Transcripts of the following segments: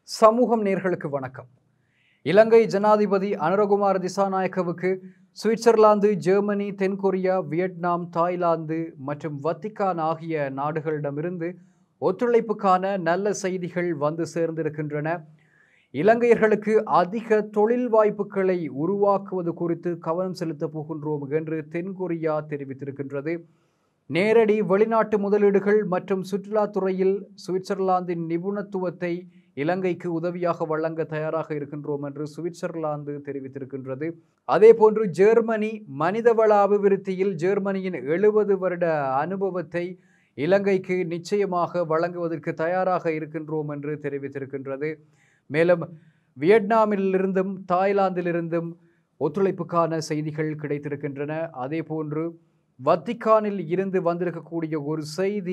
சமூகம் நேர்களுக்கு வணக்கம் இலங்கை ஜனாதிபதி அனுரகுமார திசாநாயக்கவுக்கு சுவிட்சர்லாந்து ஜெர்மனி தென்கொரியா வியட்நாம் தாய்லாந்து மற்றும் வத்திக்கான் ஆகிய நாடுகளிடமிருந்து ஒத்துழைப்புக்கான நல்ல செய்திகள் வந்து சேர்ந்திருக்கின்றன இலங்கையர்களுக்கு அதிக தொழில் வாய்ப்புகளை உருவாக்குவது குறித்து கவனம் செலுத்தப் போகின்றோம் என்று தென்கொரியா தெரிவித்திருக்கின்றது நேரடி வெளிநாட்டு முதலீடுகள் மற்றும் சுற்றுலாத்துறையில் சுவிட்சர்லாந்தின் நிபுணத்துவத்தை இலங்கைக்கு உதவியாக வழங்க தயாராக இருக்கின்றோம் என்று சுவிட்சர்லாந்து தெரிவித்திருக்கின்றது அதேபோன்று ஜெர்மனி மனிதவள அபிவிருத்தியில் ஜெர்மனியின் எழுபது வருட அனுபவத்தை இலங்கைக்கு நிச்சயமாக வழங்குவதற்கு தயாராக இருக்கின்றோம் என்று தெரிவித்திருக்கின்றது மேலும் வியட்நாமிலிருந்தும் தாய்லாந்திலிருந்தும் ஒத்துழைப்புக்கான செய்திகள் கிடைத்திருக்கின்றன அதேபோன்று வத்திக்கானில் இருந்து வந்திருக்கக்கூடிய ஒரு செய்தி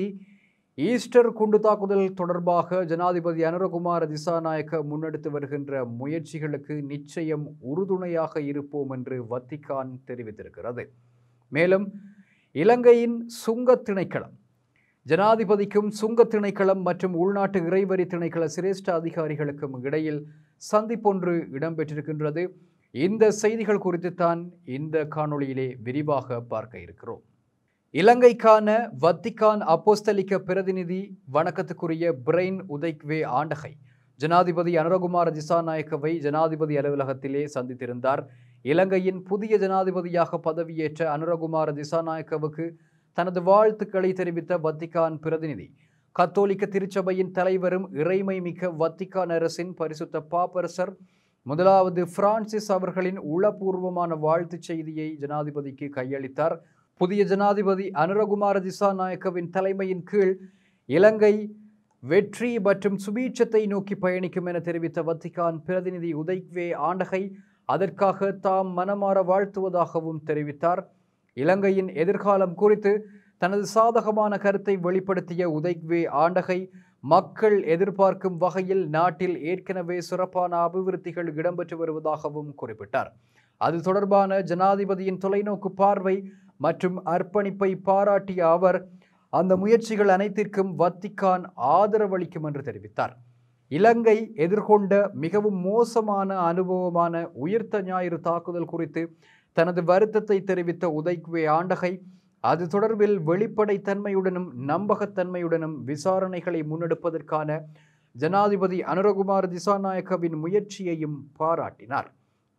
ஈஸ்டர் குண்டு தாக்குதல் தொடர்பாக ஜனாதிபதி அனுரகுமார திசாநாயக்க முன்னெடுத்து வருகின்ற முயற்சிகளுக்கு நிச்சயம் உறுதுணையாக இருப்போம் என்று வத்திக்கான் தெரிவித்திருக்கிறது மேலும் இலங்கையின் சுங்கத் திணைக்களம் ஜனாதிபதிக்கும் சுங்கத் திணைக்களம் மற்றும் உள்நாட்டு இறைவரி திணைக்கள சிரேஷ்ட அதிகாரிகளுக்கும் இடையில் சந்திப்பொன்று இடம்பெற்றிருக்கின்றது இந்த செய்திகள் குறித்து தான் இந்த காணொளியிலே விரிவாக பார்க்க இருக்கிறோம் இலங்கைக்கான வத்திக்கான் அப்போஸ்தலிக்க பிரதிநிதி வணக்கத்துக்குரிய பிரெயின் உதைக்வே ஆண்டகை ஜனாதிபதி அனுரகுமார திசாநாயக்கவை ஜனாதிபதி அலுவலகத்திலே சந்தித்திருந்தார் இலங்கையின் புதிய ஜனாதிபதியாக பதவியேற்ற அனுரகுமார திசாநாயக்கவுக்கு தனது வாழ்த்துக்களை தெரிவித்த வத்திக்கான் பிரதிநிதி கத்தோலிக்க திருச்சபையின் தலைவரும் இறைமை மிக்க வத்திக்கான் அரசின் பரிசுத்த பாப்பரசர் முதலாவது பிரான்சிஸ் அவர்களின் உளப்பூர்வமான வாழ்த்துச் செய்தியை ஜனாதிபதிக்கு கையளித்தார் புதிய ஜனாதிபதி அனுரகுமார திசாநாயக்கவின் தலைமையின் கீழ் இலங்கை வெற்றி மற்றும் சுபீட்சத்தை நோக்கி பயணிக்கும் என தெரிவித்த வத்திக்கான் பிரதிநிதி உதைக்வே ஆண்டகை அதற்காக தாம் மனமாற வாழ்த்துவதாகவும் தெரிவித்தார் இலங்கையின் எதிர்காலம் குறித்து தனது சாதகமான கருத்தை வெளிப்படுத்திய உதைக்வே ஆண்டகை மக்கள் எதிர்பார்க்கும் வகையில் நாட்டில் ஏற்கனவே சிறப்பான அபிவிருத்திகள் இடம்பெற்று வருவதாகவும் குறிப்பிட்டார் அது தொடர்பான ஜனாதிபதியின் தொலைநோக்கு பார்வை மற்றும் அர்ப்பணிப்பை பாராட்டிய அவர் அந்த முயற்சிகள் அனைத்திற்கும் வத்திக்கான் ஆதரவளிக்கும் என்று தெரிவித்தார் இலங்கை எதிர்கொண்ட மிகவும் மோசமான அனுபவமான உயிர்த்த ஞாயிறு தாக்குதல் குறித்து தனது வருத்தத்தை தெரிவித்த உதைக்குவே ஆண்டகை அது தொடர்பில் வெளிப்படைத்தன்மையுடனும் நம்பகத்தன்மையுடனும் விசாரணைகளை முன்னெடுப்பதற்கான ஜனாதிபதி அனுரகுமார் திசாநாயக்கவின் முயற்சியையும் பாராட்டினார்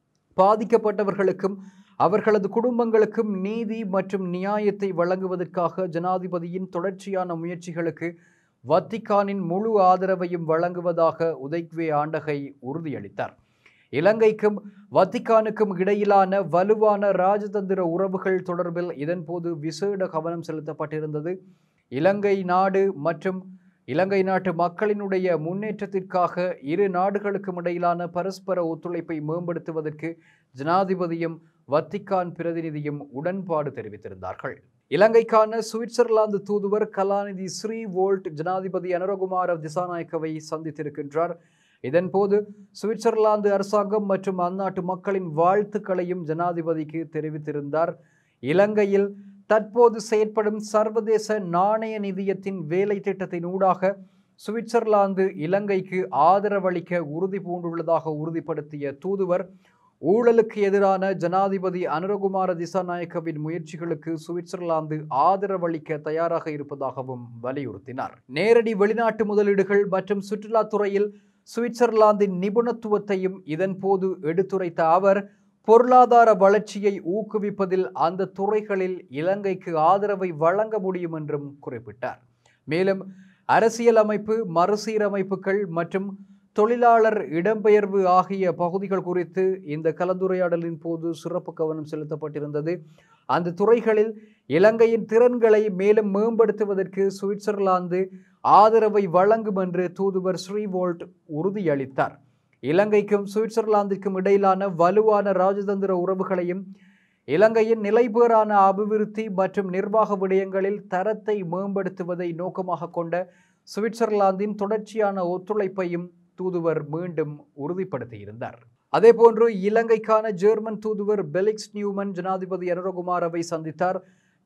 பாதிக்கப்பட்டவர்களுக்கும் அவர்களது குடும்பங்களுக்கும் நீதி மற்றும் நியாயத்தை வழங்குவதற்காக ஜனாதிபதியின் தொடர்ச்சியான முயற்சிகளுக்கு வத்திக்கானின் முழு ஆதரவையும் வழங்குவதாக உதைக்வே ஆண்டகை உறுதியளித்தார் இலங்கைக்கும் வத்திக்கானுக்கும் இடையிலான வலுவான ராஜதந்திர உறவுகள் தொடர்பில் இதன்போது விசேட கவனம் செலுத்தப்பட்டிருந்தது இலங்கை நாடு மற்றும் இலங்கை நாட்டு மக்களினுடைய முன்னேற்றத்திற்காக இரு நாடுகளுக்கும் இடையிலான பரஸ்பர ஒத்துழைப்பை மேம்படுத்துவதற்கு ஜனாதிபதியும் வத்திக்கான் பிரதிநிதியும் உடன்பாடு தெரிவித்திருந்தார்கள் இலங்கைக்கான சுவிட்சர்லாந்து தூதுவர் கலாநிதி ஸ்ரீ வோல்ட் ஜனாதிபதி அனுரகுமார திசாநாயக்கவை சந்தித்திருக்கின்றார் இதன்போது சுவிட்சர்லாந்து அரசாங்கம் மற்றும் அந்நாட்டு மக்களின் வாழ்த்துக்களையும் ஜனாதிபதிக்கு தெரிவித்திருந்தார் இலங்கையில் தற்போது செயற்படும் சர்வதேச நாணய நிதியத்தின் வேலை திட்டத்தின் ஊடாக சுவிட்சர்லாந்து இலங்கைக்கு ஆதரவளிக்க உறுதி பூண்டுள்ளதாக உறுதிப்படுத்திய தூதுவர் ஊழலுக்கு எதிரான ஜனாதிபதி அனுரகுமார திசாநாயக்கவின் முயற்சிகளுக்கு சுவிட்சர்லாந்து ஆதரவளிக்க தயாராக இருப்பதாகவும் வலியுறுத்தினார் நேரடி வெளிநாட்டு முதலீடுகள் மற்றும் சுற்றுலாத்துறையில் சுவிட்சர்லாந்தின் நிபுணத்துவத்தையும் இதன்போது எடுத்துரைத்த அவர் பொருளாதார வளர்ச்சியை ஊக்குவிப்பதில் அந்த துறைகளில் இலங்கைக்கு ஆதரவை வழங்க முடியும் என்றும் குறிப்பிட்டார் மேலும் அரசியலமைப்பு மறுசீரமைப்புகள் மற்றும் தொழிலாளர் இடம்பெயர்வு ஆகிய பகுதிகள் குறித்து இந்த கலந்துரையாடலின் போது சிறப்பு கவனம் செலுத்தப்பட்டிருந்தது அந்த துறைகளில் இலங்கையின் திறன்களை மேலும் மேம்படுத்துவதற்கு சுவிட்சர்லாந்து ஆதரவை வழங்கும் என்று தூதுவர் ஸ்ரீவோல்ட் உறுதியளித்தார் இலங்கைக்கும் சுவிட்சர்லாந்திற்கும் இடையிலான வலுவான ராஜதந்திர உறவுகளையும் இலங்கையின் நிலைபேறான அபிவிருத்தி மற்றும் நிர்வாக விடயங்களில் தரத்தை மேம்படுத்துவதை நோக்கமாக கொண்ட சுவிட்சர்லாந்தின் தொடர்ச்சியான ஒத்துழைப்பையும் தூதுவர் மீண்டும் உறுதிப்படுத்தியிருந்தார் அதேபோன்று இலங்கைக்கான ஜெர்மன் தூதுவர் பெலிக்ஸ் நியூமன் ஜனாதிபதி அனுரகுமாரவை சந்தித்தார்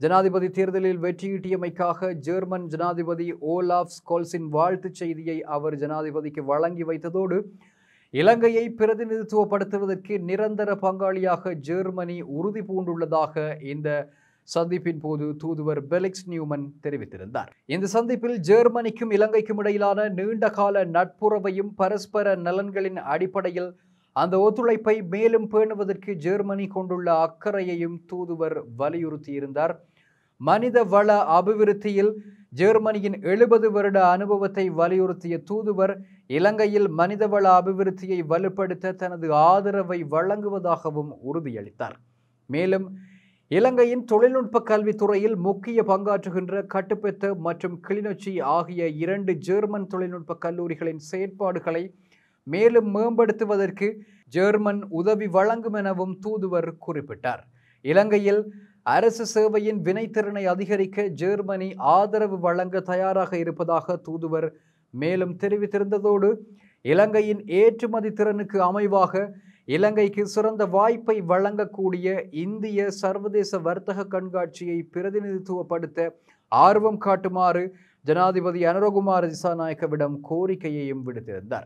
ஜனாதிபதி தேர்தலில் வெற்றியீட்டியமைக்காக ஜெர்மன் ஜனாதிபதி ஓலாஃப் ஸ்கோல்ஸின் வாழ்த்துச் செய்தியை அவர் ஜனாதிபதிக்கு வழங்கி வைத்ததோடு இலங்கையை பிரதிநிதித்துவப்படுத்துவதற்கு நிரந்தர பங்காளியாக ஜெர்மனி உறுதி பூண்டுள்ளதாக இந்த சந்திப்பின் போது தூதுவர் பெலிக்ஸ் நியூமன் தெரிவித்திருந்தார் இந்த சந்திப்பில் ஜெர்மனிக்கும் இலங்கைக்கும் இடையிலான நீண்டகால நட்புறவையும் பரஸ்பர நலன்களின் அடிப்படையில் அந்த ஒத்துழைப்பை மேலும் பேணுவதற்கு ஜெர்மனி கொண்டுள்ள அக்கறையையும் தூதுவர் வலியுறுத்தியிருந்தார் மனித வள அபிவிருத்தியில் ஜெர்மனியின் எழுபது வருட அனுபவத்தை வலியுறுத்திய தூதுவர் இலங்கையில் மனிதவள அபிவிருத்தியை வலுப்படுத்த தனது ஆதரவை வழங்குவதாகவும் உறுதியளித்தார் மேலும் இலங்கையின் தொழில்நுட்ப கல்வித்துறையில் முக்கிய பங்காற்றுகின்ற கட்டுப்பெத்த மற்றும் கிளிநொச்சி ஆகிய இரண்டு ஜெர்மன் தொழில்நுட்ப கல்லூரிகளின் செயற்பாடுகளை மேலும் மேம்படுத்துவதற்கு ஜெர்மன் உதவி வழங்கும் எனவும் தூதுவர் குறிப்பிட்டார் இலங்கையில் அரசு சேவையின் வினைத்திறனை அதிகரிக்க ஜெர்மனி ஆதரவு வழங்க தயாராக இருப்பதாக தூதுவர் மேலும் தெரிவித்திருந்ததோடு இலங்கையின் ஏற்றுமதி திறனுக்கு அமைவாக இலங்கைக்கு சிறந்த வாய்ப்பை வழங்கக்கூடிய இந்திய சர்வதேச வர்த்தக கண்காட்சியை பிரதிநிதித்துவப்படுத்த ஆர்வம் காட்டுமாறு ஜனாதிபதி அனுரகுமார் திசாநாயக்கவிடம் கோரிக்கையையும் விடுத்திருந்தார்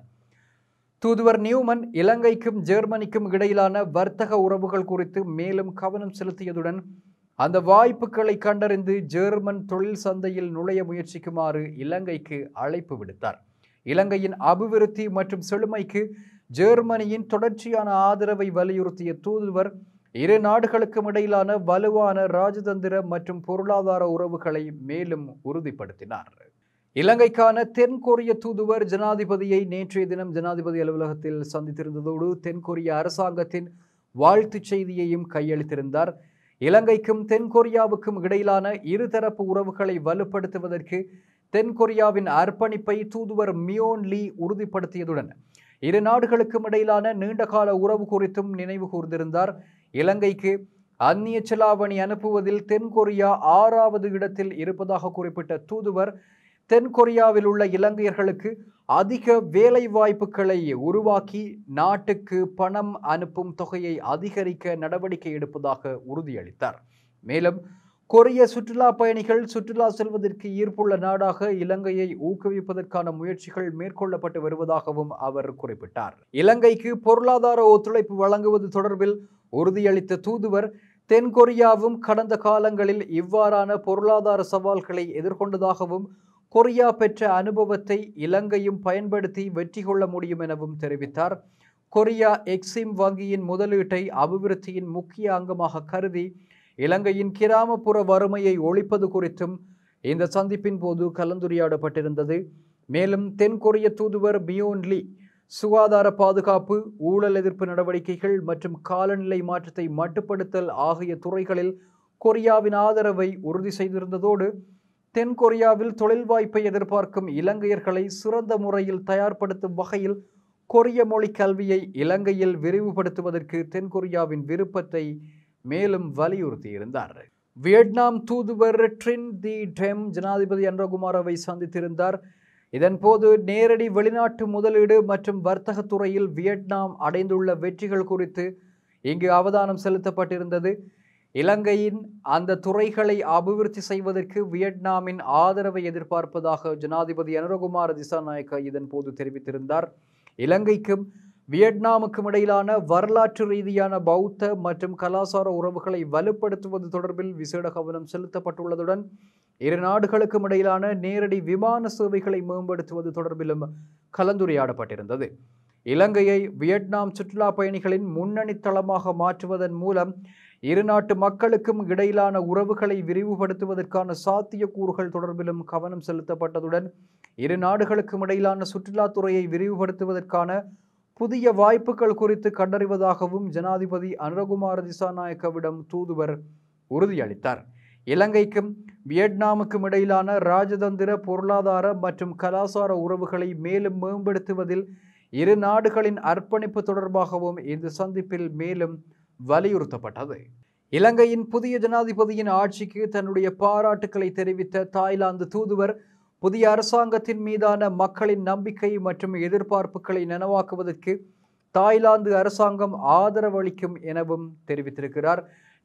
தூதுவர் நியூமன் இலங்கைக்கும் ஜெர்மனிக்கும் இடையிலான வர்த்தக உறவுகள் குறித்து மேலும் கவனம் செலுத்தியதுடன் அந்த வாய்ப்புகளை கண்டறிந்து ஜெர்மன் தொழில் சந்தையில் நுழைய முயற்சிக்குமாறு இலங்கைக்கு அழைப்பு விடுத்தார் இலங்கையின் அபிவிருத்தி மற்றும் செழுமைக்கு ஜெர்மனியின் தொடர்ச்சியான ஆதரவை வலியுறுத்திய தூதுவர் இரு நாடுகளுக்கும் இடையிலான வலுவான ராஜதந்திர மற்றும் பொருளாதார உறவுகளை மேலும் உறுதிப்படுத்தினார் இலங்கைக்கான தென் கொரிய தூதுவர் ஜனாதிபதியை நேற்றைய தினம் ஜனாதிபதி அலுவலகத்தில் சந்தித்திருந்ததோடு தென் கொரிய அரசாங்கத்தின் வாழ்த்துச் செய்தியையும் கையளித்திருந்தார் இலங்கைக்கும் தென் கொரியாவுக்கும் இடையிலான இருதரப்பு உறவுகளை வலுப்படுத்துவதற்கு தென் கொரியாவின் அர்ப்பணிப்பை தூதுவர் மியோன் லீ உறுதிப்படுத்தியதுடன் இரு நாடுகளுக்கும் இடையிலான நீண்டகால உறவு குறித்தும் நினைவு கூர்ந்திருந்தார் இலங்கைக்கு அந்நிய செலாவணி அனுப்புவதில் தென் கொரியா ஆறாவது இடத்தில் இருப்பதாக குறிப்பிட்ட தூதுவர் தென் கொரியாவில் உள்ள இலங்கையர்களுக்கு அதிக வேலை வாய்ப்புகளை உருவாக்கி நாட்டுக்கு பணம் அனுப்பும் தொகையை அதிகரிக்க நடவடிக்கை எடுப்பதாக உறுதியளித்தார் மேலும் கொரிய சுற்றுலா பயணிகள் சுற்றுலா செல்வதற்கு ஈர்ப்புள்ள நாடாக இலங்கையை ஊக்குவிப்பதற்கான முயற்சிகள் மேற்கொள்ளப்பட்டு வருவதாகவும் அவர் குறிப்பிட்டார் இலங்கைக்கு பொருளாதார ஒத்துழைப்பு வழங்குவது தொடர்பில் உறுதியளித்த தூதுவர் தென் கொரியாவும் கடந்த காலங்களில் இவ்வாறான பொருளாதார சவால்களை எதிர்கொண்டதாகவும் கொரியா பெற்ற அனுபவத்தை இலங்கையும் பயன்படுத்தி வெற்றி கொள்ள முடியும் எனவும் தெரிவித்தார் கொரியா எக்ஸிம் வங்கியின் முதலீட்டை அபிவிருத்தியின் முக்கிய அங்கமாக கருதி இலங்கையின் கிராமப்புற வறுமையை ஒழிப்பது குறித்தும் இந்த சந்திப்பின் போது கலந்துரையாடப்பட்டிருந்தது மேலும் தென் கொரிய தூதுவர் மியோன் லீ சுகாதார பாதுகாப்பு ஊழல் எதிர்ப்பு நடவடிக்கைகள் மற்றும் காலநிலை மாற்றத்தை மட்டுப்படுத்தல் ஆகிய துறைகளில் கொரியாவின் ஆதரவை உறுதி செய்திருந்ததோடு தென் கொரியாவில் தொழில் வாய்ப்பை எதிர்பார்க்கும் இலங்கையர்களை சிறந்த முறையில் தயார்படுத்தும் வகையில் கொரிய மொழி கல்வியை இலங்கையில் விரிவுபடுத்துவதற்கு தென் கொரியாவின் விருப்பத்தை மேலும் வலியுறுத்தியிருந்தார் வியட்நாம் தூதுவர் ட்ரின் தி டெம் ஜனாதிபதி அன்றகுமாரவை சந்தித்திருந்தார் இதன்போது நேரடி வெளிநாட்டு முதலீடு மற்றும் வர்த்தகத் துறையில் வியட்நாம் அடைந்துள்ள வெற்றிகள் குறித்து இங்கு அவதானம் செலுத்தப்பட்டிருந்தது இலங்கையின் அந்த துறைகளை அபிவிருத்தி செய்வதற்கு வியட்நாமின் ஆதரவை எதிர்பார்ப்பதாக ஜனாதிபதி அனுரகுமார திசாநாயக்க இதன் போது தெரிவித்திருந்தார் இலங்கைக்கும் வியட்நாமுக்கும் இடையிலான வரலாற்று ரீதியான பௌத்த மற்றும் கலாசார உறவுகளை வலுப்படுத்துவது தொடர்பில் விசேட கவனம் செலுத்தப்பட்டுள்ளதுடன் இரு நாடுகளுக்கும் இடையிலான நேரடி விமான சேவைகளை மேம்படுத்துவது தொடர்பிலும் கலந்துரையாடப்பட்டிருந்தது இலங்கையை வியட்நாம் சுற்றுலா பயணிகளின் முன்னணி தளமாக மாற்றுவதன் மூலம் இரு நாட்டு மக்களுக்கும் இடையிலான உறவுகளை விரிவுபடுத்துவதற்கான சாத்தியக்கூறுகள் தொடர்பிலும் கவனம் செலுத்தப்பட்டதுடன் இரு நாடுகளுக்கும் இடையிலான சுற்றுலாத்துறையை விரிவுபடுத்துவதற்கான புதிய வாய்ப்புகள் குறித்து கண்டறிவதாகவும் ஜனாதிபதி அனுரகுமார திசாநாயக்கவிடம் தூதுவர் உறுதியளித்தார் இலங்கைக்கும் வியட்நாமுக்கும் இடையிலான ராஜதந்திர பொருளாதார மற்றும் கலாசார உறவுகளை மேலும் மேம்படுத்துவதில் இரு நாடுகளின் அர்ப்பணிப்பு தொடர்பாகவும் இந்த சந்திப்பில் மேலும் வலியுறுத்தப்பட்டது இலங்கையின் புதிய ஜனாதிபதியின் ஆட்சிக்கு தன்னுடைய பாராட்டுக்களை தெரிவித்த தாய்லாந்து தூதுவர் புதிய அரசாங்கத்தின் மீதான மக்களின் நம்பிக்கை மற்றும் எதிர்பார்ப்புகளை நனவாக்குவதற்கு தாய்லாந்து அரசாங்கம் ஆதரவளிக்கும் எனவும் தெரிவித்திருக்கிறார்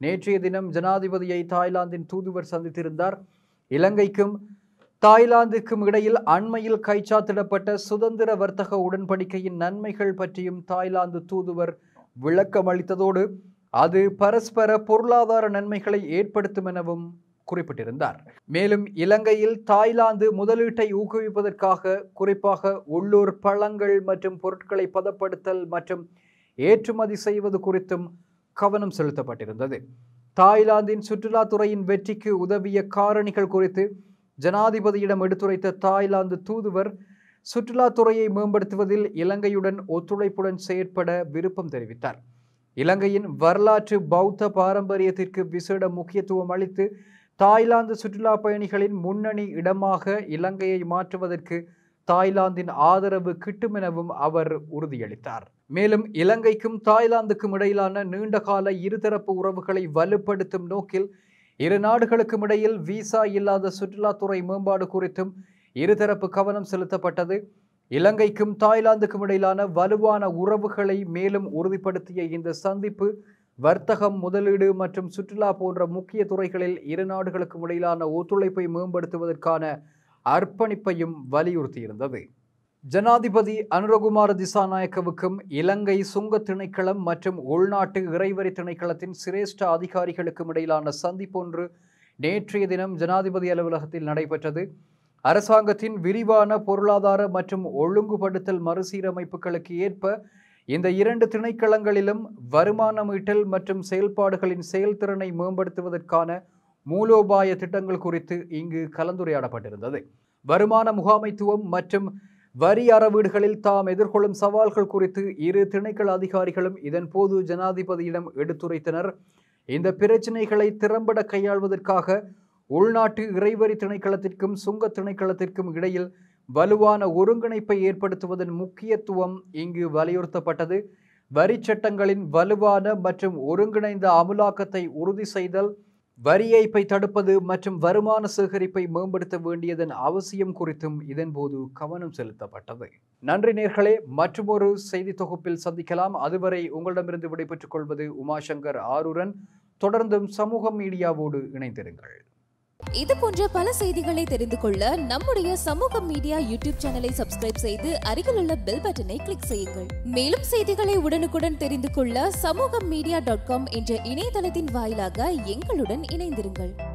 நேற்றைய தினம் ஜனாதிபதியை தாய்லாந்தின் தூதுவர் சந்தித்திருந்தார் இலங்கைக்கும் தாய்லாந்துக்கும் இடையில் அண்மையில் கைச்சாத்திடப்பட்ட சுதந்திர வர்த்தக உடன்படிக்கையின் நன்மைகள் பற்றியும் தாய்லாந்து தூதுவர் விளக்கம் அளித்ததோடு அது பரஸ்பர பொருளாதார நன்மைகளை ஏற்படுத்தும் எனவும் குறிப்பிட்டிருந்தார் மேலும் இலங்கையில் தாய்லாந்து முதலீட்டை ஊக்குவிப்பதற்காக குறிப்பாக உள்ளூர் பழங்கள் மற்றும் பொருட்களை பதப்படுத்தல் மற்றும் ஏற்றுமதி செய்வது குறித்தும் கவனம் செலுத்தப்பட்டிருந்தது தாய்லாந்தின் சுற்றுலாத்துறையின் வெற்றிக்கு உதவிய காரணிகள் குறித்து ஜனாதிபதியிடம் எடுத்துரைத்த தாய்லாந்து தூதுவர் சுற்றுலாத்துறையை மேம்படுத்துவதில் இலங்கையுடன் ஒத்துழைப்புடன் செயற்பட விருப்பம் தெரிவித்தார் இலங்கையின் வரலாற்று பௌத்த பாரம்பரியத்திற்கு விசேட முக்கியத்துவம் அளித்து தாய்லாந்து சுற்றுலா பயணிகளின் முன்னணி இடமாக இலங்கையை மாற்றுவதற்கு தாய்லாந்தின் ஆதரவு கிட்டும் எனவும் அவர் உறுதியளித்தார் மேலும் இலங்கைக்கும் தாய்லாந்துக்கும் இடையிலான நீண்டகால இருதரப்பு உறவுகளை வலுப்படுத்தும் நோக்கில் இரு நாடுகளுக்கும் இடையில் விசா இல்லாத சுற்றுலாத்துறை மேம்பாடு குறித்தும் இருதரப்பு கவனம் செலுத்தப்பட்டது இலங்கைக்கும் தாய்லாந்துக்கும் இடையிலான வலுவான உறவுகளை மேலும் உறுதிப்படுத்திய இந்த சந்திப்பு வர்த்தகம் முதலீடு மற்றும் சுற்றுலா போன்ற முக்கிய துறைகளில் இரு நாடுகளுக்கும் இடையிலான ஒத்துழைப்பை மேம்படுத்துவதற்கான அர்ப்பணிப்பையும் வலியுறுத்தியிருந்தது ஜனாதிபதி அனுரகுமார திசாநாயக்கவுக்கும் இலங்கை சுங்க திணைக்களம் மற்றும் உள்நாட்டு இறைவரி திணைக்களத்தின் சிரேஷ்ட அதிகாரிகளுக்கும் இடையிலான சந்திப்பொன்று நேற்றைய தினம் ஜனாதிபதி அலுவலகத்தில் நடைபெற்றது அரசாங்கத்தின் விரிவான பொருளாதார மற்றும் ஒழுங்குபடுத்தல் மறுசீரமைப்புகளுக்கு ஏற்ப இந்த இரண்டு திணைக்களங்களிலும் வருமானம் ஈட்டல் மற்றும் செயல்பாடுகளின் செயல்திறனை மேம்படுத்துவதற்கான மூலோபாய திட்டங்கள் குறித்து இங்கு கலந்துரையாடப்பட்டிருந்தது வருமான முகாமைத்துவம் மற்றும் வரி அறவீடுகளில் தாம் எதிர்கொள்ளும் சவால்கள் குறித்து இரு திணைக்கள அதிகாரிகளும் இதன்போது ஜனாதிபதியிடம் எடுத்துரைத்தனர் இந்த பிரச்சினைகளை திறம்பட கையாள்வதற்காக உள்நாட்டு இறைவரி திணைக்களத்திற்கும் சுங்க திணைக்களத்திற்கும் இடையில் வலுவான ஒருங்கிணைப்பை ஏற்படுத்துவதன் முக்கியத்துவம் இங்கு வலியுறுத்தப்பட்டது வரி சட்டங்களின் வலுவான மற்றும் ஒருங்கிணைந்த அமுலாக்கத்தை உறுதி செய்தல் வரி ஏய்ப்பை தடுப்பது மற்றும் வருமான சேகரிப்பை மேம்படுத்த வேண்டியதன் அவசியம் குறித்தும் இதன்போது கவனம் செலுத்தப்பட்டது நன்றி நேர்களே மற்றொரு செய்தி தொகுப்பில் சந்திக்கலாம் அதுவரை உங்களிடமிருந்து விடைபெற்றுக் கொள்வது உமாசங்கர் ஆரூரன் தொடர்ந்தும் சமூக மீடியாவோடு இணைந்திருங்கள் இது போன்ற பல செய்திகளை தெரிந்து கொள்ள நம்முடைய சமூக மீடியா யூடியூப் சேனலை சப்ஸ்கிரைப் செய்து அருகிலுள்ள பெல் பட்டனை கிளிக் செய்யுங்கள் மேலும் செய்திகளை உடனுக்குடன் தெரிந்து கொள்ள சமூக மீடியா டாட் காம் என்ற இணையதளத்தின் வாயிலாக எங்களுடன் இணைந்திருங்கள்